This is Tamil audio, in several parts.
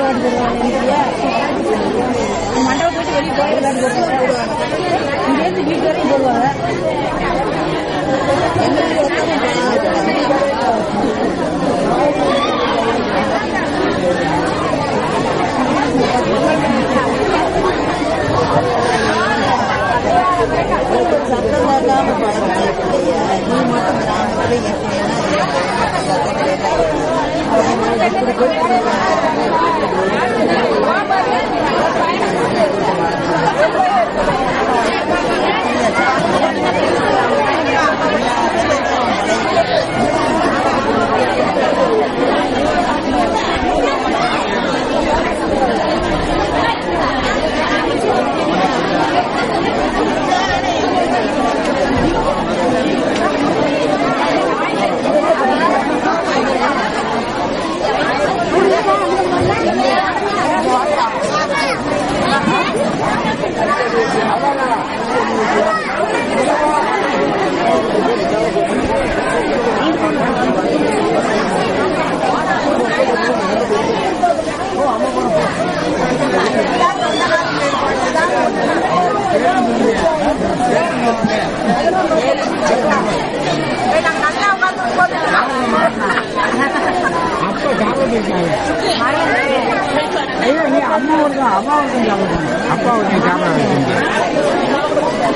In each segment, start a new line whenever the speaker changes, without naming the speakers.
விளையாட்டு போடுவாங்க இல்லையா மண்டபம் போயிட்டு வெளியே போய் விளையாட்டு போடுவாங்க இங்கேருந்து வீட்டு வரைக்கும் போடுவாங்க
சத்தம் இல்லாம பழக்கலையா நீ மட்டும் கிராமத்துல எப்படின்னா
அப்பா சாப்பிட்டு இருக்காங்க ஐயோ நீ அம்மா ஒருத்தன் அம்மா ஒருத்தன் சாப்பிடுங்க அப்பா ஒருத்தன் சாப்பிட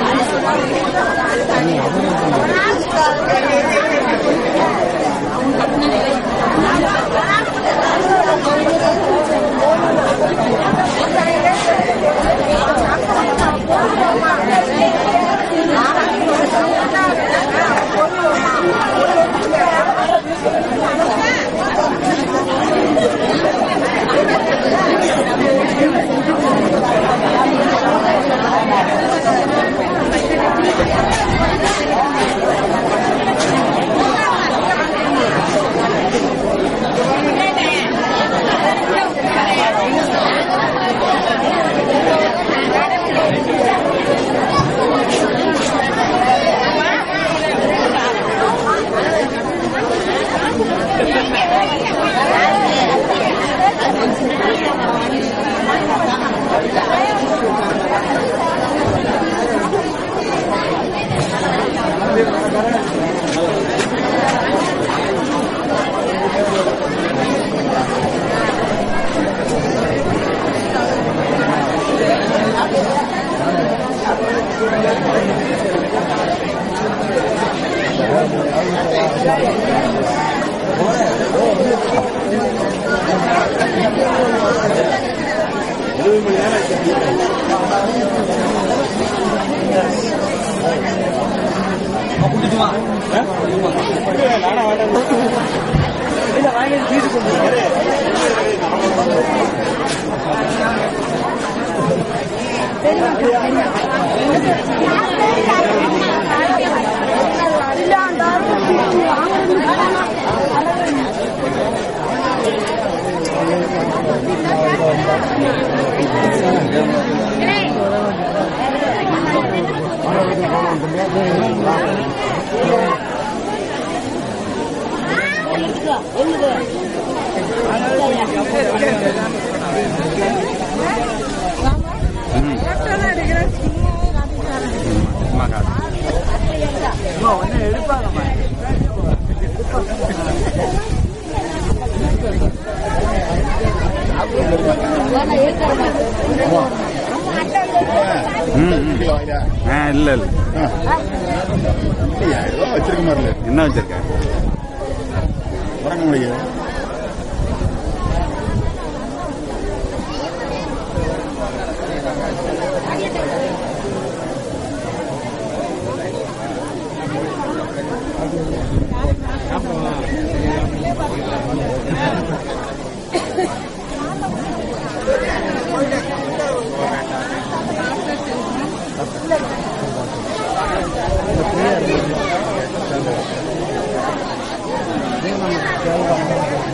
ஆ இல்லை இல்லை
ஏதோ வச்சிருக்க மாதிரி இல்லை
என்ன வச்சிருக்கேன்
வரங்க முடியும்
ஆ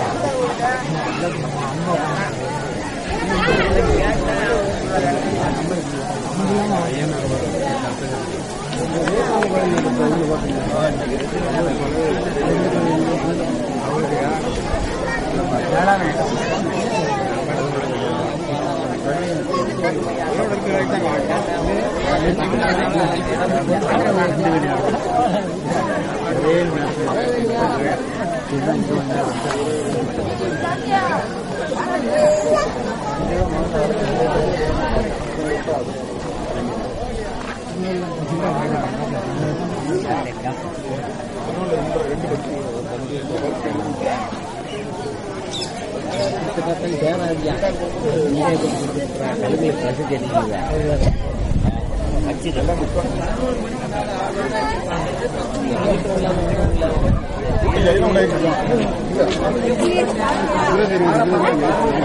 இல்ல, இதெல்லாம் உண்டாயிட்டு இருக்கோம். இருபது, இருபது, இருபது.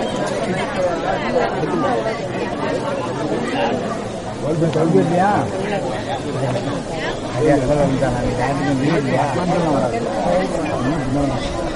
இல்லையா ஐயா கடலை வந்துட்டாங்க அந்த டயத்துக்கு நீர் இல்லையா அதெல்லாம் வராது இன்னும் இன்னும்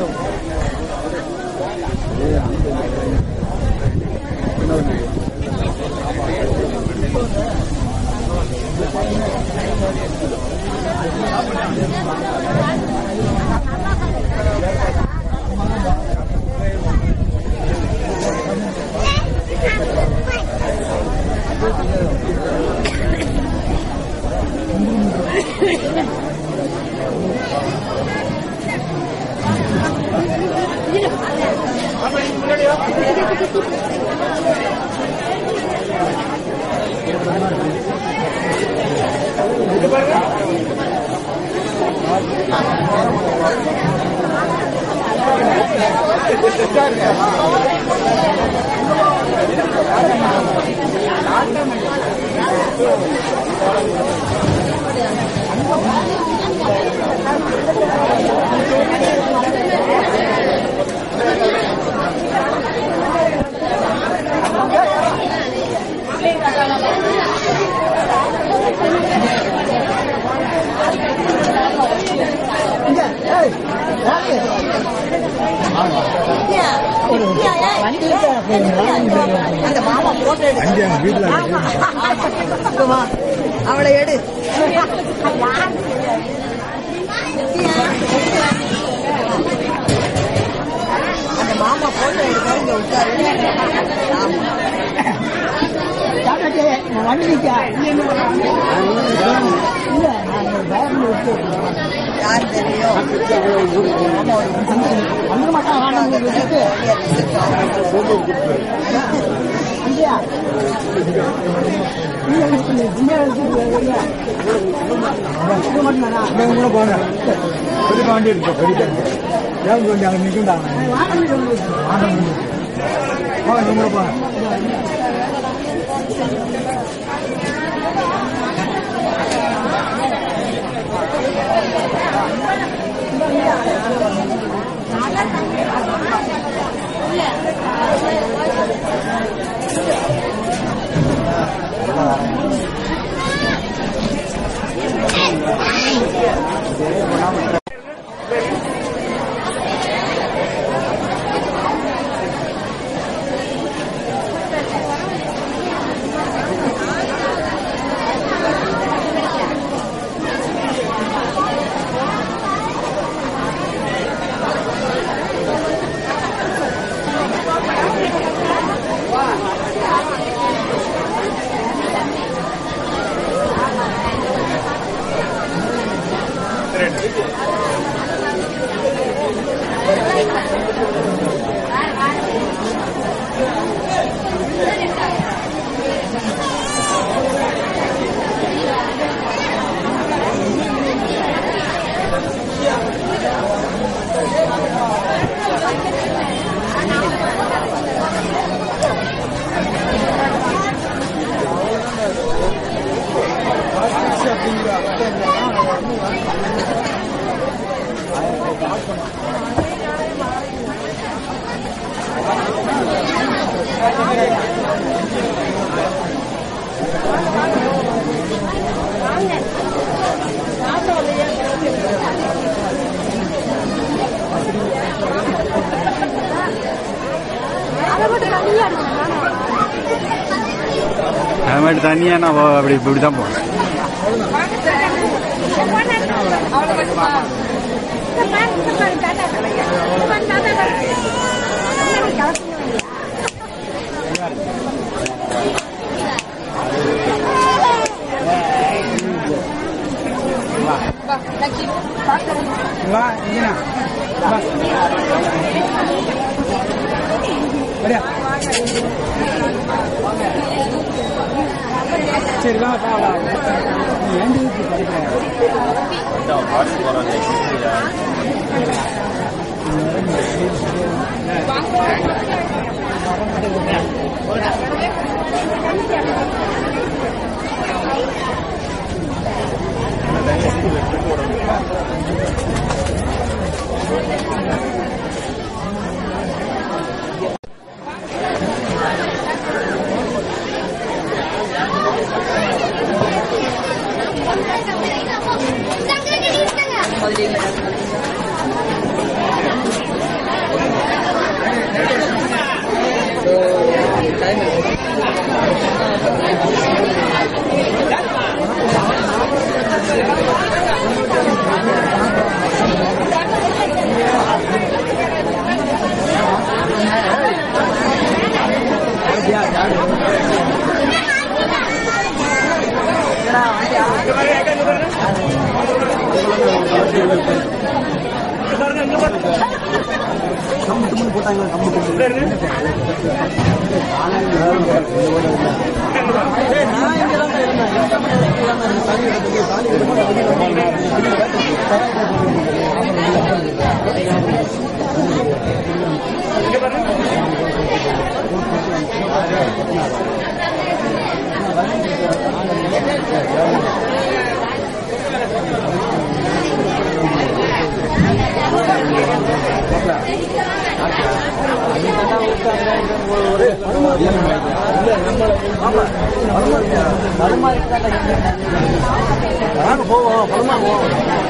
அந்த மாமா போட்டோ எடு
அங்கே அவங்க வீட்டில்
இங்க வா. அவளை எடு அந்த மாமா போட்டோ எடுக்க இங்க உட்காரு ஆமா. யார் தெரியும் ஆமா, ஒரு
கூட போங்க பெரிய வண்டி இருக்கு பெரிய ஏன் வண்டி அங்கே நிற்குண்டாங்க போங்க நீங்க போங்க அது மாதிரி தனியாக நான் அப்படி இப்படி தான் போகிறேன்
அவ்வளோ
சரி வாங்க பாக்கலாம் நீ ஏண்டி இப்படி படிக்கிற வாங்க போவோம் பணமா போவோம்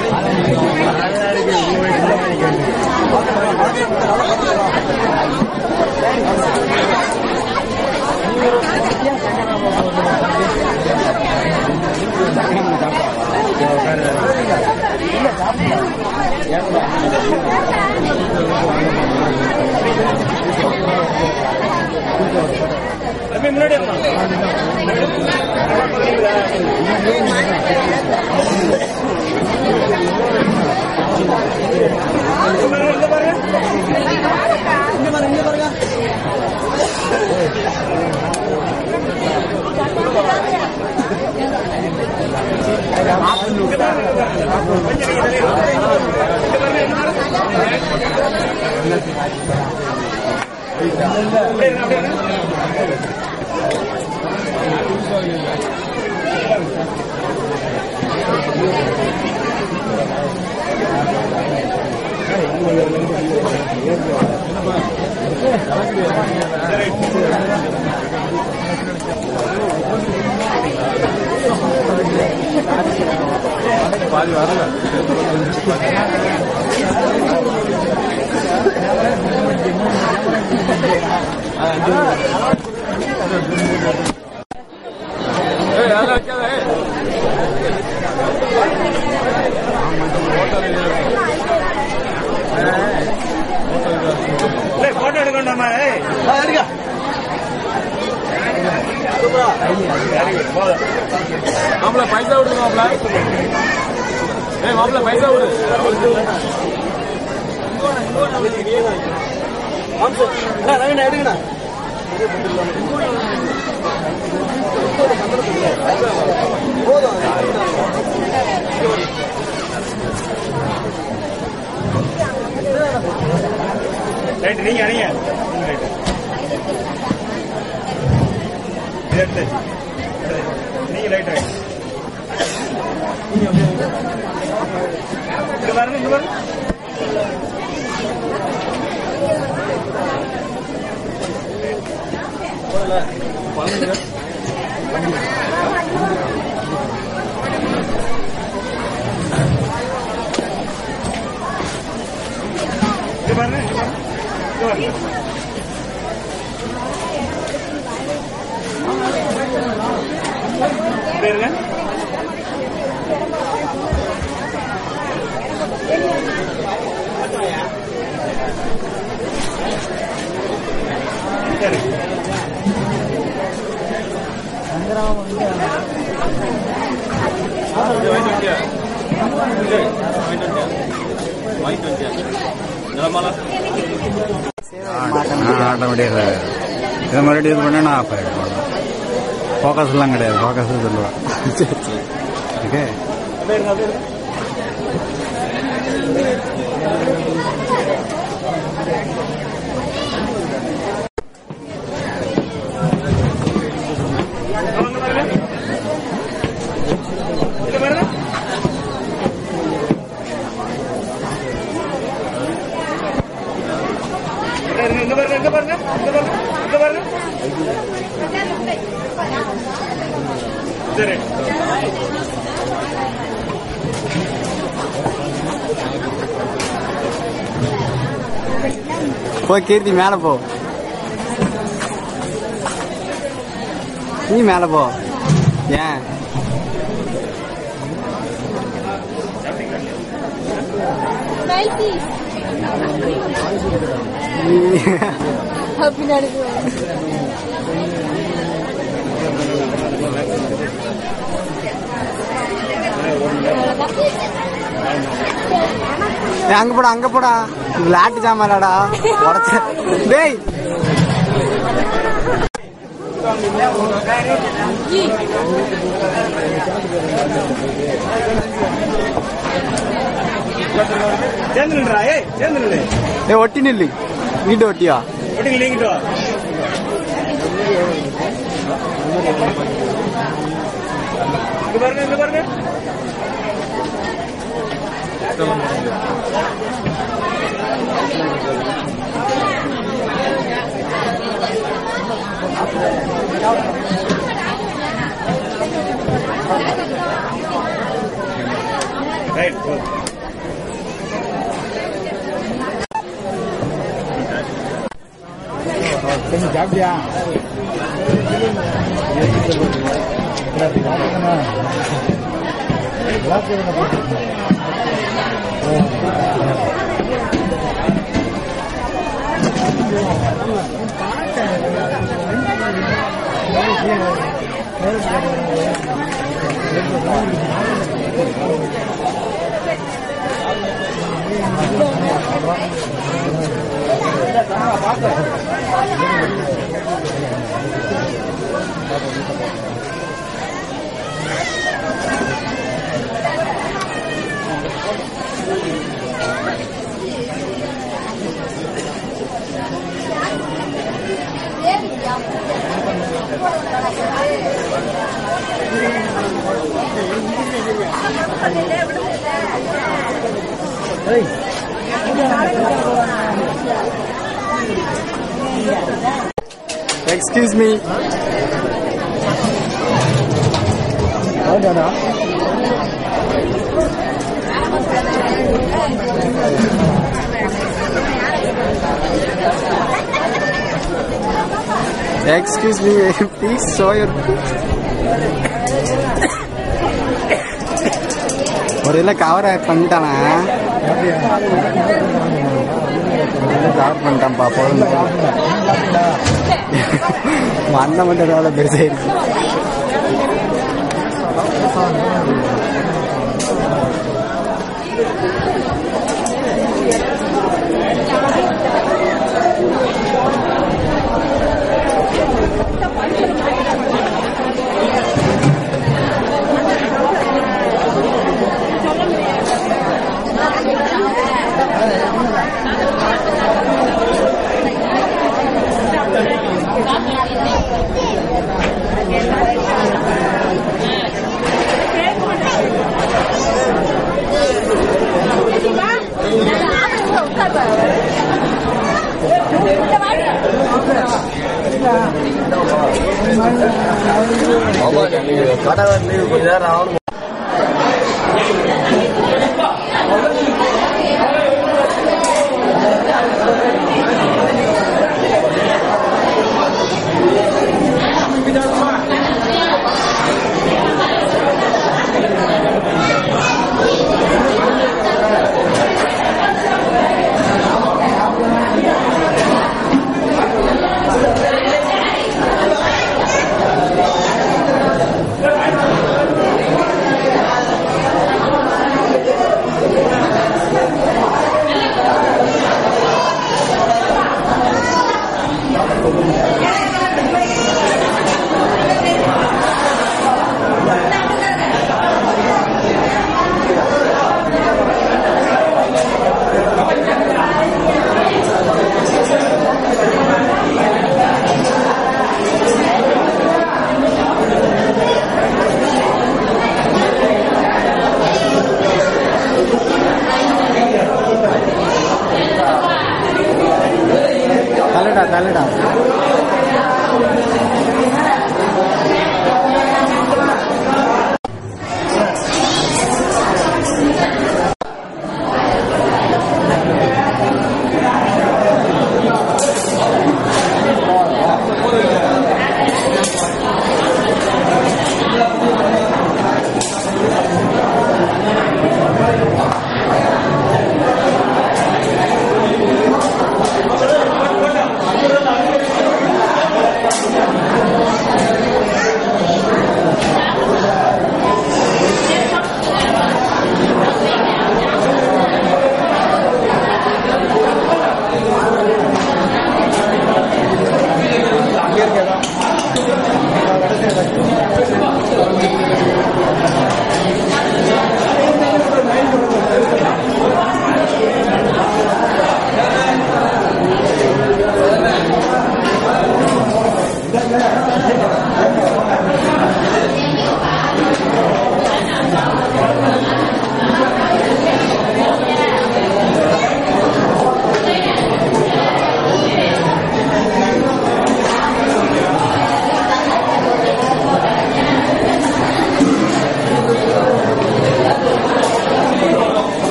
போட்டோ எடுக்கண்டாமா
மாப்பிள பைசா விடுங்க மாப்பிள ஏய் மாப்பிள பைசா விடு
ரவீனா எடுங்கண்ணா
ரைட் நீங்க அணிங்க ரைட் நீங்க ரைட் ரைட் இங்க பாருங்க இங்க பாருங்க இங்க பாருங்க இங்க பாருங்க இங்க பாருங்க பேருங்க சரி
வாங்கிட்டு வந்தியா நிலமாலா
ஆட்டோமேட்டிக்காக இதை மறுபடியும் இது பண்ணா நான் ஆஃப் ஆகிடும் ஃபோக்கஸ்லாம் கிடையாது ஃபோக்கஸ் சொல்லுவேன் சரி சரி ஓகே
அவங்க பாருங்க இங்க பாருங்க இங்க பாருங்க இங்க பாருங்க இங்க பாருங்க இங்க பாருங்க சரி
போ கீர்த்தி மேல போ நீ மேல போ ஏன் நீ-
பின்னாடி
ஏய், அங்க போடா அங்க போடா விளையாட்டு ஜாமான்டா உடச்ச டேய்
சேர்ந்து நில்றா ஏய் சேர்ந்து நில்லு
ஏய் ஒட்டி நில்லு வீட்டு ஒட்டியா
ஒட்டிங்க நீங்கிட்டு வா இங்க பாருங்க இங்க பாருங்க ரைட்
கொஞ்சம் சாப்பிட்டியா
எக்ஸ்கியூஸ் மீ
ಹೌದಾ
excuse me please show your ஒரு இதில் கவர் பண்ணிட்டானே கவர் பண்ணிட்டான்ப்பா போதும் மண்ணை மட்டும் வேலை பெருசாயிருச்சு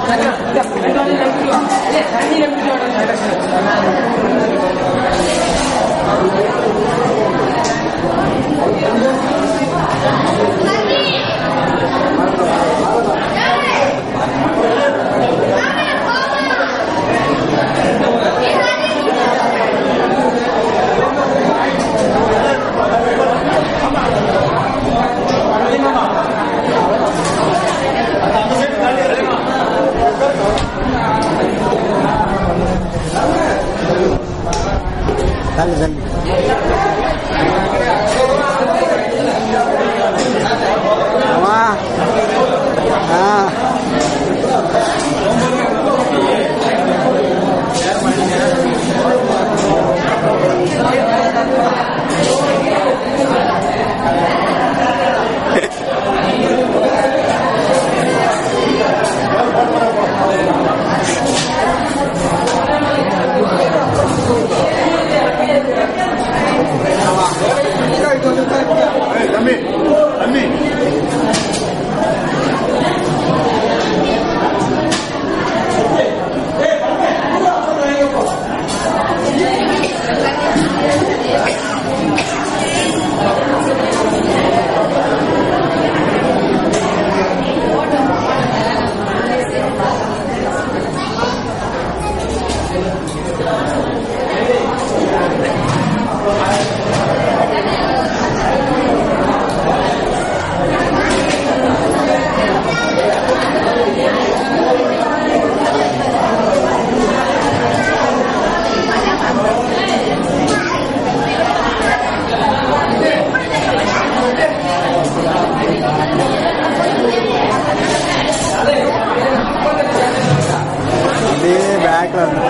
தள்ளு தள்ளு அம்மா ஆ
ஏய், தம்பி தம்பி
அப்படியே பேக்ல வந்து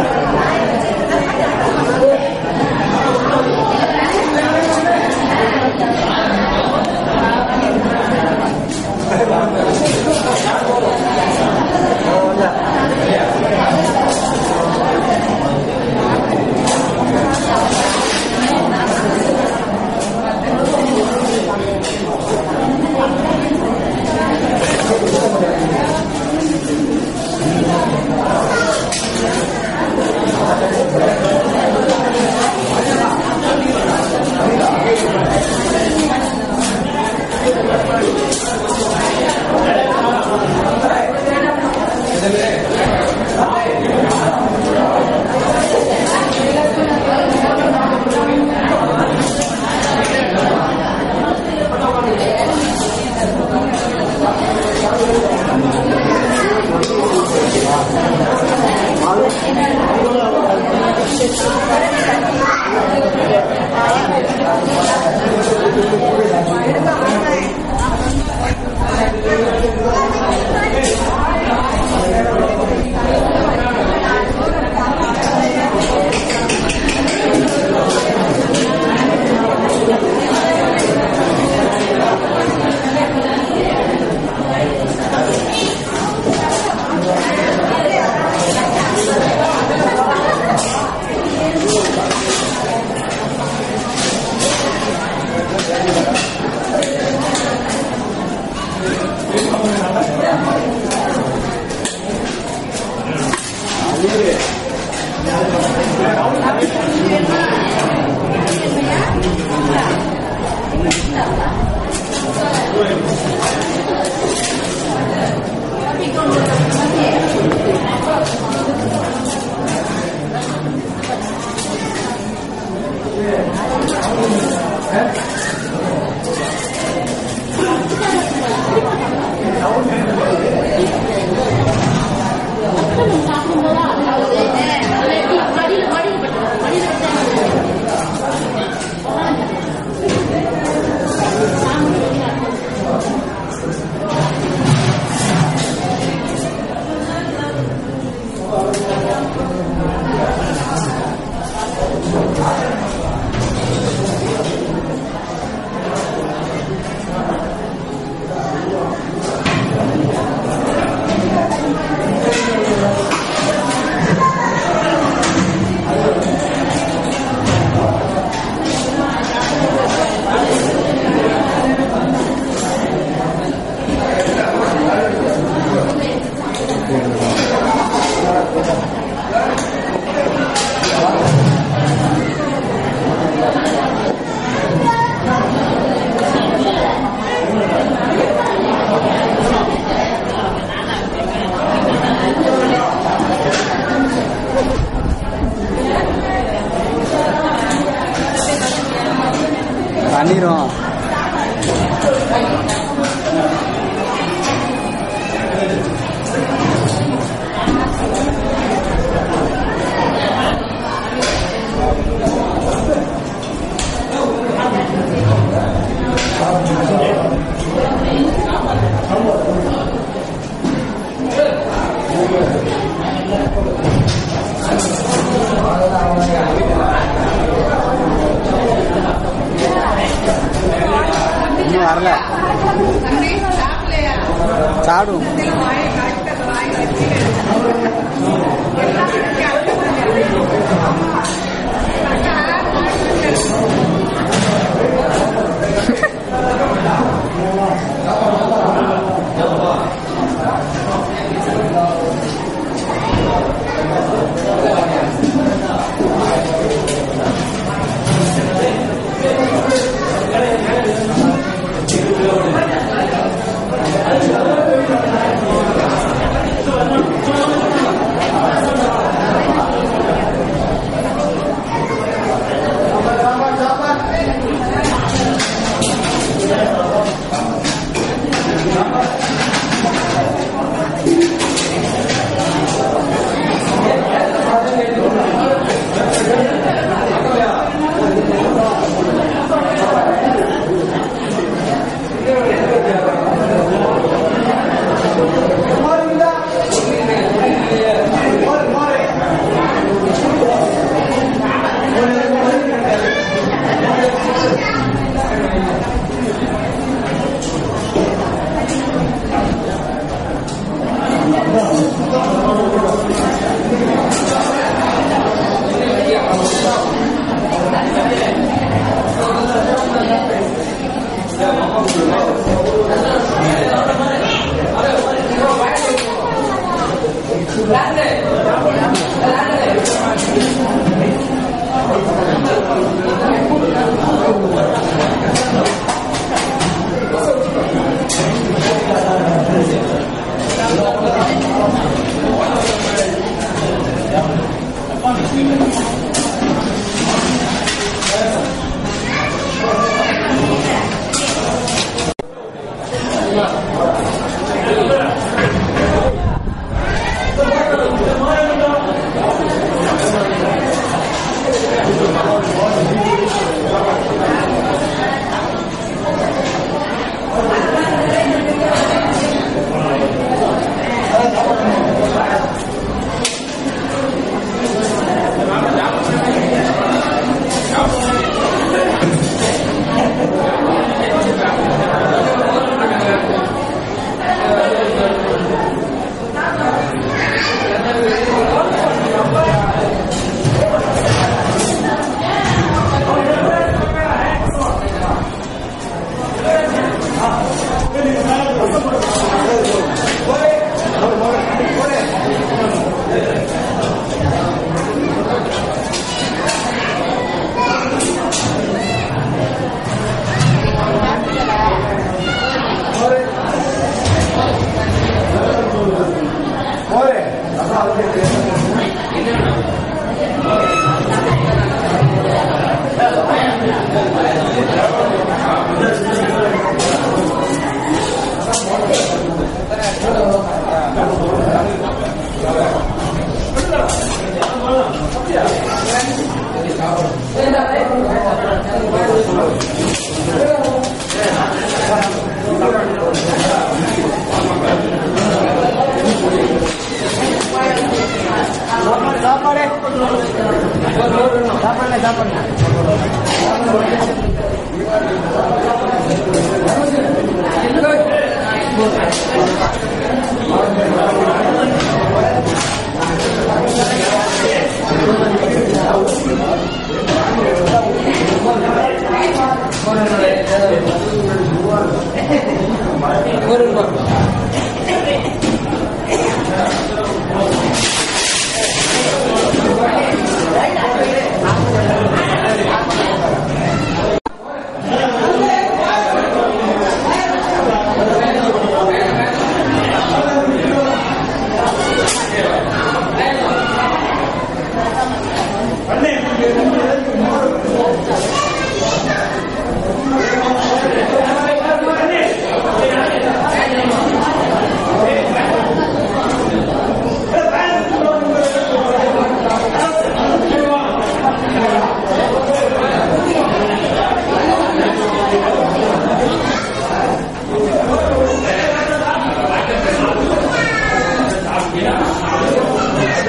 சாப்பிடும்போது
பண்ணிரும் இன்னும் வரல சாடும்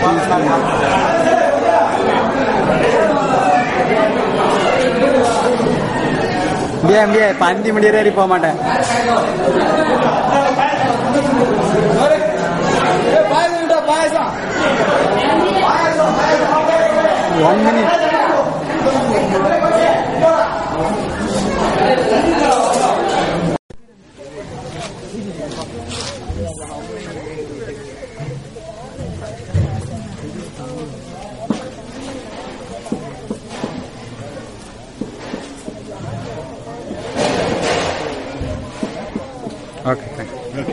முடியாது முடியாது பந்தி முடியறே போக மாட்டேன் ஒன் மினிட்
ஓகே தேங்க்ஸ்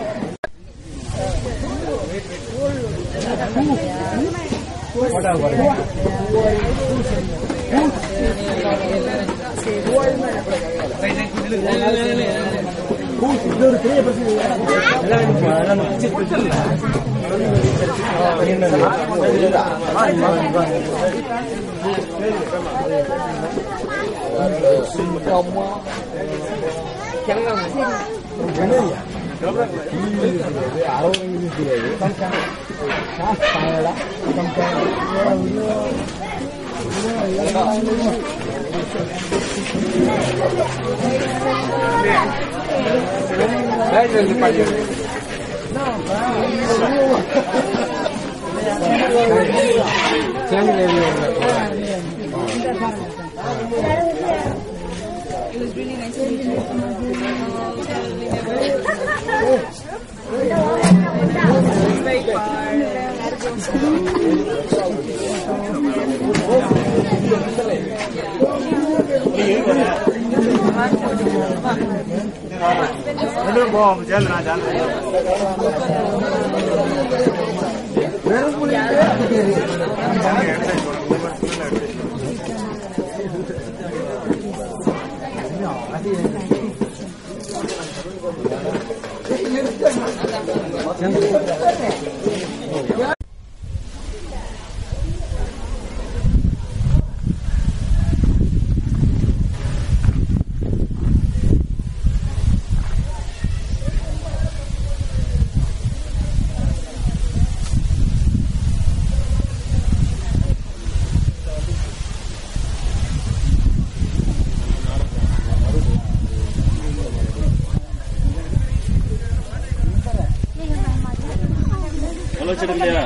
வச்சிருக்கலையா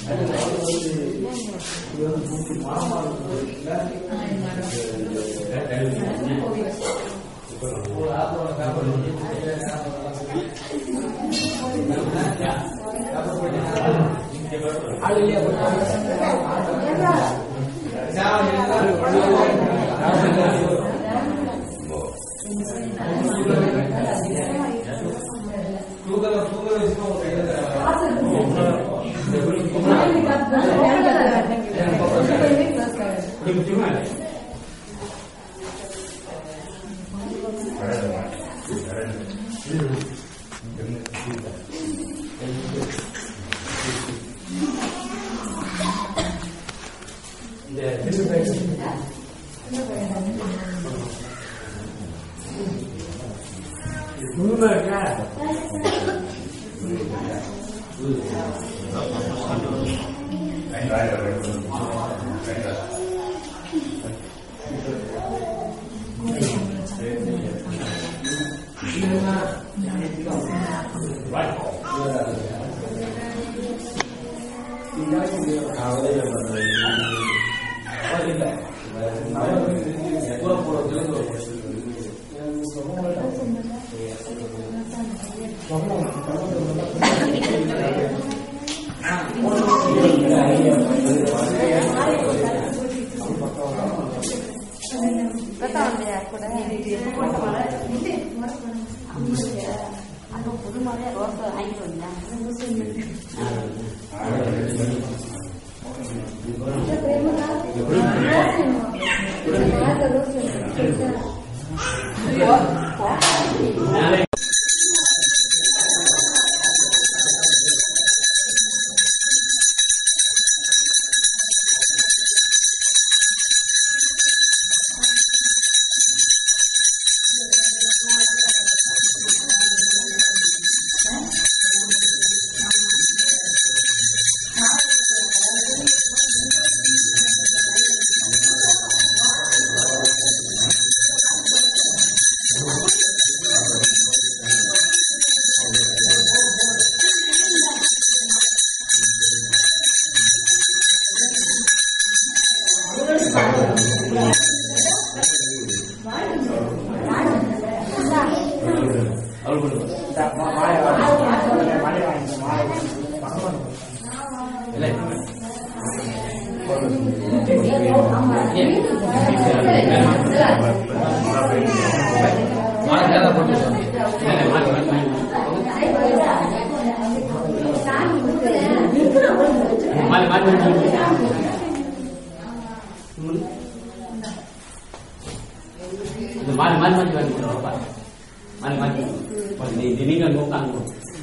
மாறி மாறி மாறி வாங்கிக்கிறோம் மாறி மாறி நீ நீங்க அங்க உட்காந்து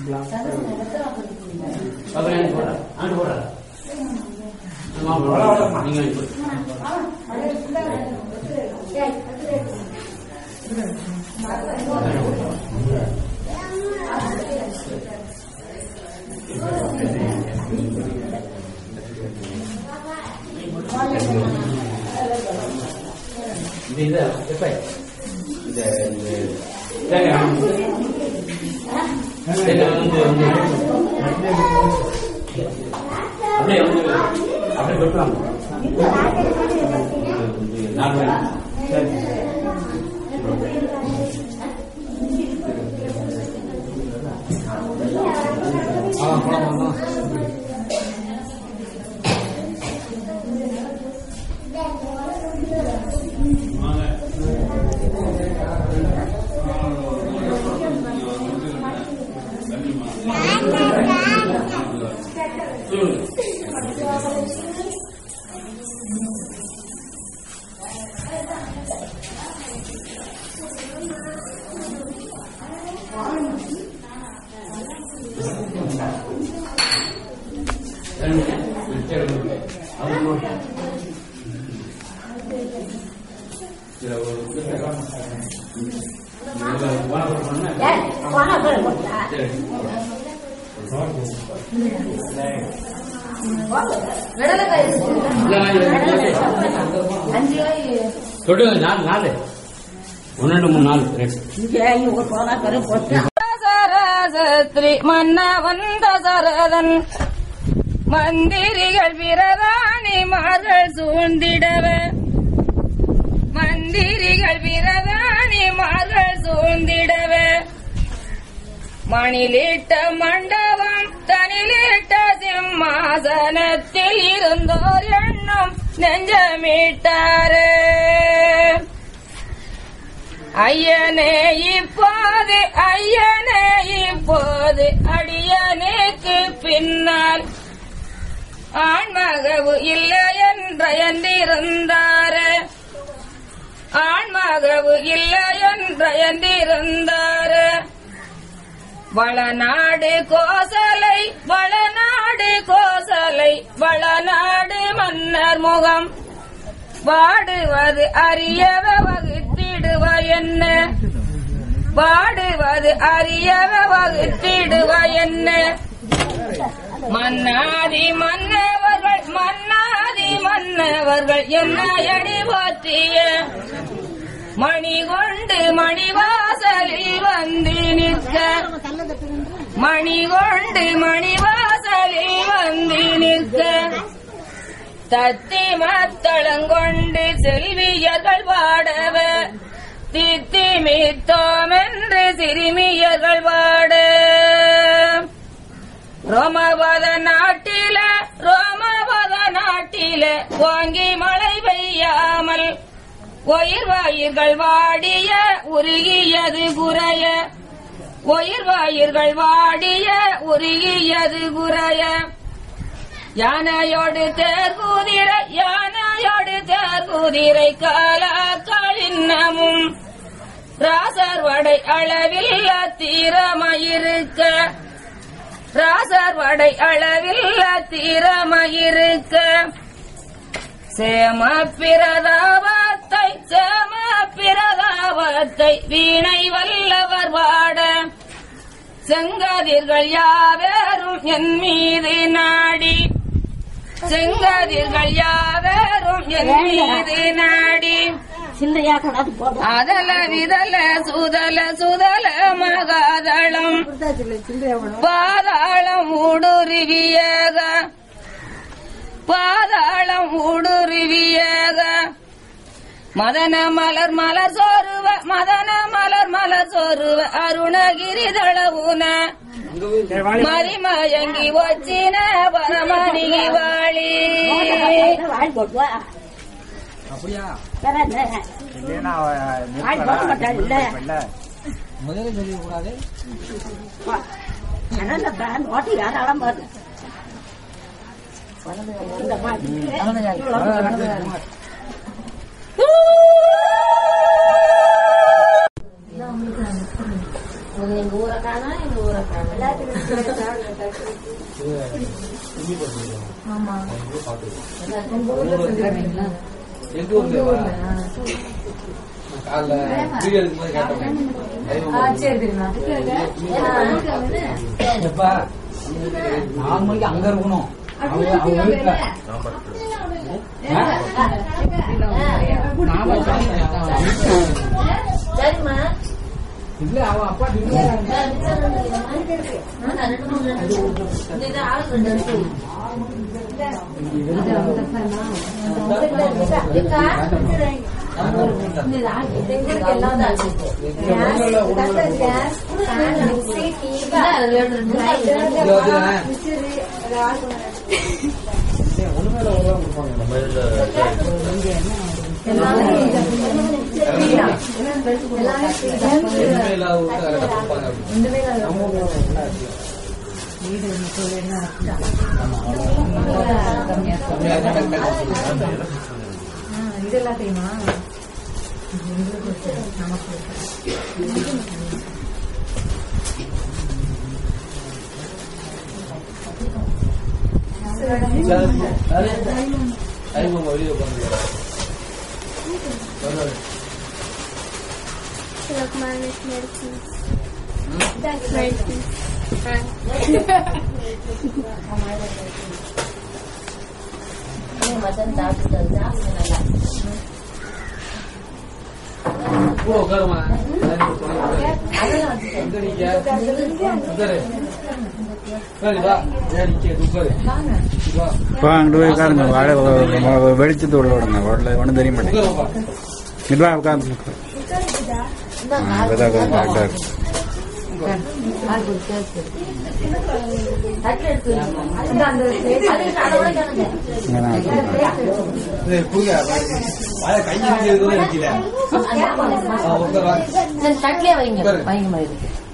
அப்புறம் போடுற அங்க போடுற நீங்க அங்க போடு. இது இது எப்ப இந்த இந்த தேங்காய் தேங்காய் வந்து வந்து அப்படியே வந்து அப்படியே வெட்டலாம் நார்மல் சரி ஆ போலாம் போலாம் தொட்டு நாலு நாலு ஒன்று ரெண்டு மூணு நாலு ரெண்டு
சரசத்ரி மன்னவந்த சரதன் மந்திரிகள் பிரதானிமார்கள் சூழ்ந்திடவ மந்திரிகள் பிரதானிமார்கள் சூழ்ந்திடவ மணிலிட்ட மண்டபம் தனிலிட்ட சிம்மாசனத்தில் இருந்தோர் எண்ணம் நெஞ்சமிட்டாரே ஐயனே இப்போது ஐயனே இப்போது அடியனுக்கு பின்னால் ஆண்மகவு இல்லை என்றயந்திருந்தாரே ஆண்மகவு இல்லை என்றயந்திருந்தாரே வளநாடு கோசலை வளநாடு கோசலை வளநாடு மன்னர் முகம் வாடுவது அறியவ வகுத்திடுவ என்ன வாடுவது அறியவ வகுத்திடுவ என்ன மன்னாதி மன்னவர்கள் மன்னாதி மன்னவர்கள் என்ன அடி போற்றிய மணி கொண்டு மணிவாசலில் வந்து நிற்க மணி கொண்டு மணிவாசலில் வந்து நிற்க தத்தி மத்தளங்கொண்டு செல்வியர்கள் பாடவ தித்தி மித்தோம் என்று சிறுமியர்கள் பாட ரோமபத நாட்டில ரோமபத நாட்டில வாங்கி மழை பெய்யாமல் ஒயிர் வாயிர்கள் வாடிய உருகியது குறைய ஒயிர் வாயிர்கள் வாடிய உருகியது குறைய யானையோடு தேர்குதிரை யானையோடு தேர்குதிரை காலாக்கள் இன்னமும் ராசர் வடை அளவில் தீரமயிருக்க ராசர் வடை அளவில் தீரமயிருக்க சேம பிரதாபத்தை சேம பிரதாபத்தை வீணை வல்லவர் வாட செங்கதிர்கள் யாவரும் என் மீது நாடி செங்கதிர்கள் யாவரும் என் மீது நாடி
சில்லையா கொண்டாந்து போடுறோம்
அதல விதல சுதல சுதல மகாதளம் பாதாளம் ஊடுருவியக பாதாளம் ஊடுருவியக மதன மலர் மலர் சோறுவ மதன மலர் மலர் சோறுவ அருணகிரி தளவுன மதிமயங்கி வச்சின பரமணிகி வாழி
வாய் போட்டுவா
அப்படியா
வேற என்ன?
இல்லைன்னா
வாய் போட மாட்டாள் இல்ல
முதல்ல சொல்லிக்க கூடாது
அதனால பிராண்ட் ஓட்டி யாராலும் பாரு இந்த மாதிரி எங்க ஊரை காணா எங்க ஊரை காணா
எங்க ஊர்ல காலைல வீடியோ எடுக்கும்போது கேட்டோம்
எப்பா நாலு மணிக்கு அங்க இருக்கணும் அவங்க அவங்க வீட்டுல
சரிம்மா
இல்ல அவன் அப்பா
எதுவுமே இல்லாத ஊருக்கு கரெக்டா கொடுப்பாங்க டைம் வெளியே உட்காந்து கூட உட்காருமா எங்க நீங்க உட்காரு
இப்போ அங்கிட்டு போய் உட்காருங்க வாழை வெளிச்சத்து உள்ள விடுங்க உள்ள ஒன்றும் தெரிய மாட்டேங்குது இங்கிட்டு வா உட்காந்து இப்பதான் டாக்டர்
தட்டிலே வைங்க வைங்க மாதிரி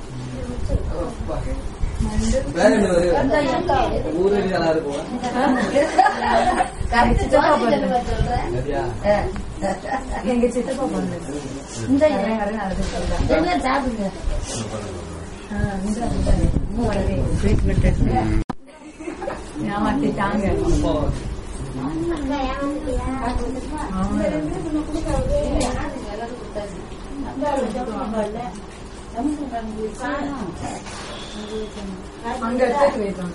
எங்க சித்தப்பா பண்ணது இந்த இதெல்லாம் சாப்பிடுங்க தாங்க அங்க எடுத்து வைப்பாங்க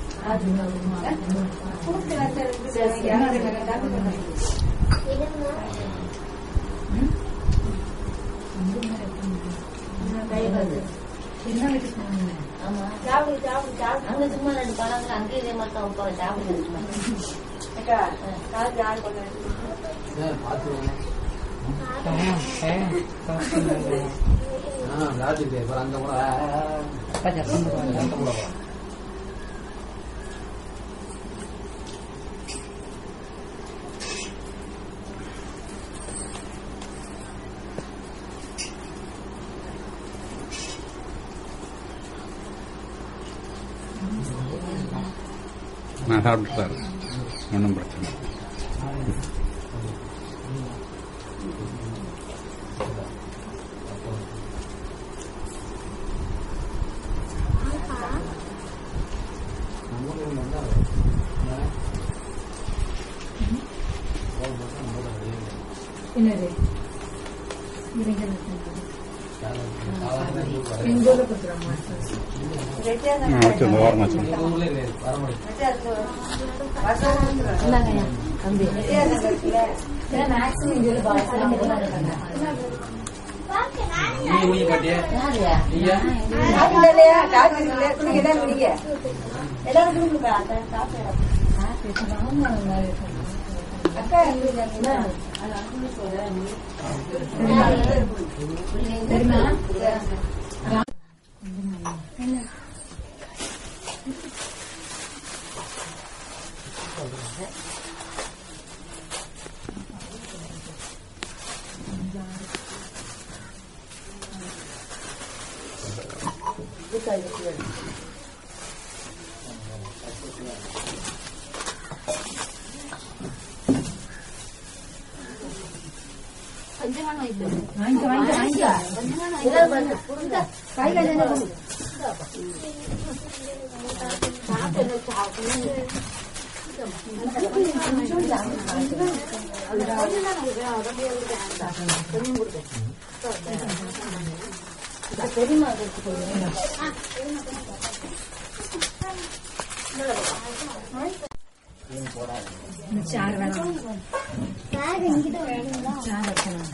அங்க சும்மா ரெண்டு பழங்கள் அங்கே இதே மாதிரி தான் வைப்பாங்க சாப்பிடுங்க
நான் சாப்பிட்டு ஒன்றும் பிரச்சனை இல்லை.
என்னது எங்கூர்ல கொடுத்துருவாங்க
ஆ, வச்சுருங்க ஓரமாக வச்சுருங்க
இந்தாங்க தம்பி மேக்ஸிமம் இங்க பாருங்க
இல்லையா காசு இல்லை குடிக்க தான் குடிக்க எல்லாரும் குடிங்க அக்கா
வாங்கிக்க வாங்கிக்க வாங்கிக்க கையில என்ன கொடு. சார் வேணாம் சார் வைக்கணும்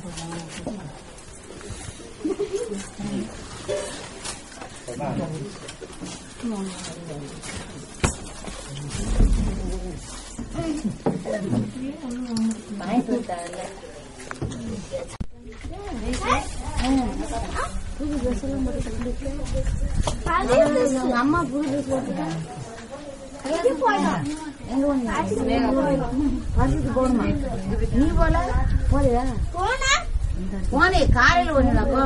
அம்மா புது ட்ரெஸ் போட்டுருக்காங்க எங்க வருஷத்துக்கு போகணுமா நீ போல போறியா போனே காலையில ஒண்ணுலப்போ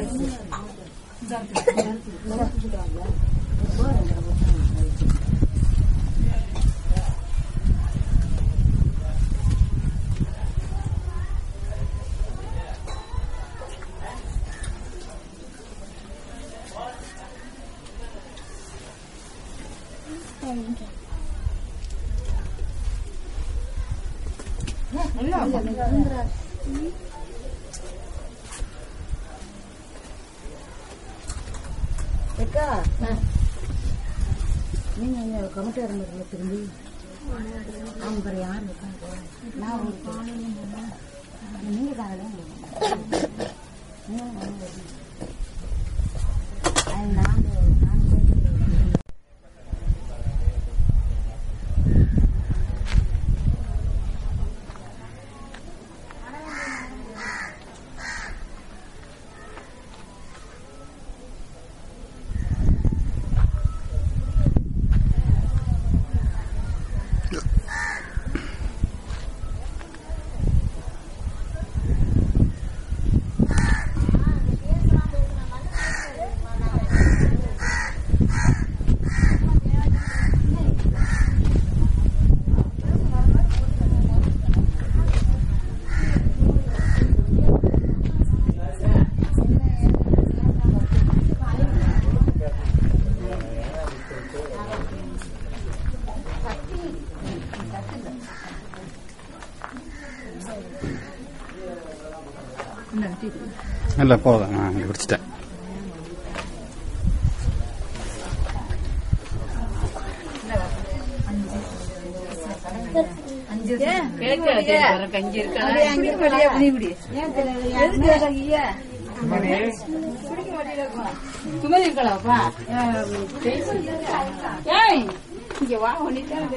அக்கா நீங்க இங்க கமிட்டி இருந்ததுல திரும்பி அவங்க பேர் யார் இருக்காங்க நான் உங்களுக்கு நீங்க தானே நான் நான்
இல்லை போதும் நான் இங்கே குடிச்சிட்டேன்
கஞ்சி இருக்கா சுமதி இருக்கலாம்ப்பா ஏய் இங்க வா ஒன்னித்தான்